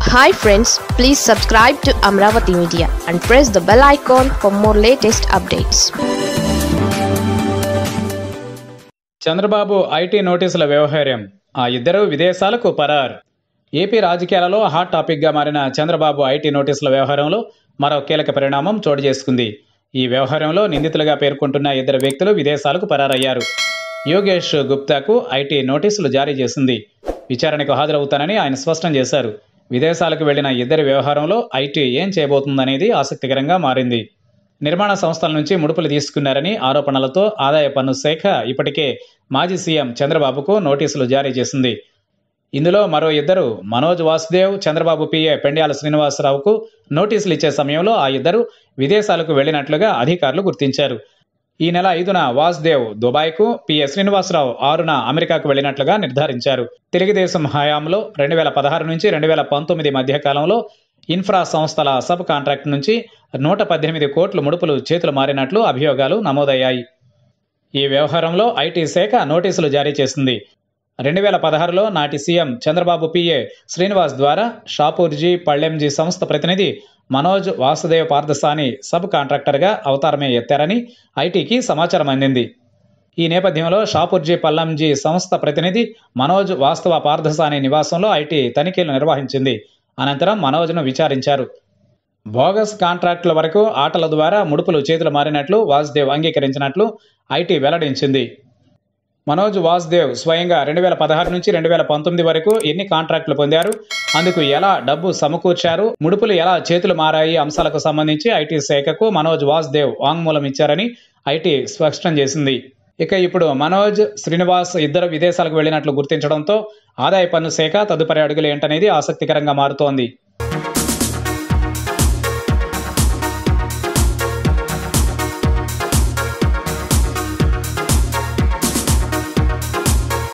hi friends please subscribe to Amaravati media and press the bell icon for more latest updates Chandrababu IT నోటీసుల వ్యవహారం ఆ ఇద్దరు విదేశాలకు పరార్ AP రాజకీయాలలో హాట్ టాపిక్గా మారిన చంద్రబాబు ఐటీ నోటీసుల వ్యవహారంలో మరో కీలక పరిణామం చోటు చేసుకుంది ఈ వ్యవహారంలో నిందితులుగా పేర్కొంటున్న ఇద్దరు వ్యక్తులు విదేశాలకు పరారయ్యారు యోగేష్ గుప్తాకు ఐటీ నోటీసులు జారీ చేసింది విచారణకు హాజరవుతానని ఆయన స్పష్టం చేశారు విదేశాలకు వెళ్లిన ఇద్దరి వ్యవహారంలో ఐటీ ఏం చేయబోతుందనేది ఆసక్తికరంగా మారింది నిర్మాణ సంస్థల నుంచి ముడుపులు తీసుకున్నారని ఆరోపణలతో ఆదాయ పన్ను శాఖ ఇప్పటికే మాజీ సీఎం చంద్రబాబుకు నోటీసులు జారీ చేసింది ఇందులో మరో ఇద్దరు మనోజ్ వాసుదేవ్ చంద్రబాబు పిఏ పెండ్యాల శ్రీనివాసరావుకు నోటీసులు ఇచ్చే సమయంలో ఆ ఇద్దరు విదేశాలకు వెళ్లినట్లుగా అధికారులు గుర్తించారు ఈ నెల ఐదున వాసుదేవ్ దుబాయ్కు పిఏ శ్రీనివాసరావు ఆరున అమెరికాకు వెళ్లినట్లుగా నిర్ధారించారు తెలుగుదేశం హయాంలో రెండు వేల పదహారు నుంచి రెండు వేల పంతొమ్మిది మధ్య కాలంలో ఇన్ఫ్రా సంస్థల సబ్ కాంట్రాక్ట్ నుంచి నూట పద్దెనిమిది కోట్లు ముడుపులు చేతులు మారినట్లు అభియోగాలు నమోదయ్యాయి ఈ వ్యవహారంలో ఐటీ శాఖ నోటీసులు జారీ చేసింది రెండు వేల పదహారులో నాటి సీఎం చంద్రబాబు పిఏ శ్రీనివాస్ ద్వారా షాపూర్జీ పళ్ళెంజీ సంస్థ ప్రతినిధి మనోజ్ వాసుదేవ్ పార్థసాని సబ్ కాంట్రాక్టర్గా అవతారమే ఎత్తారని ఐటీకి సమాచారం అందింది ఈ నేపథ్యంలో షాపూర్జీ పల్లంజీ సంస్థ ప్రతినిధి మనోజ్ వాస్తవ పార్థసాని నివాసంలో ఐటీ తనిఖీలు నిర్వహించింది అనంతరం మనోజ్ను విచారించారు బోగస్ కాంట్రాక్టుల వరకు ఆటల ద్వారా ముడుపులు చేతులు మారినట్లు వాసుదేవ్ అంగీకరించినట్లు ఐటీ వెల్లడించింది మనోజ్ వాసుదేవ్ స్వయంగా రెండు వేల పదహారు నుంచి రెండు వేల పంతొమ్మిది వరకు ఎన్ని కాంట్రాక్టులు పొందారు అందుకు ఎలా డబ్బు సమకూర్చారు ముడుపులు ఎలా చేతులు మారాయి అంశాలకు సంబంధించి ఐటీ శాఖకు మనోజ్ వాసుదేవ్ వాంగ్మూలం ఇచ్చారని ఐటీ స్పష్టం చేసింది ఇక ఇప్పుడు మనోజ్ శ్రీనివాస్ ఇద్దరు విదేశాలకు వెళ్లినట్లు గుర్తించడంతో ఆదాయ పన్ను శాఖ తదుపరి అడుగులు ఏంటనేది ఆసక్తికరంగా మారుతోంది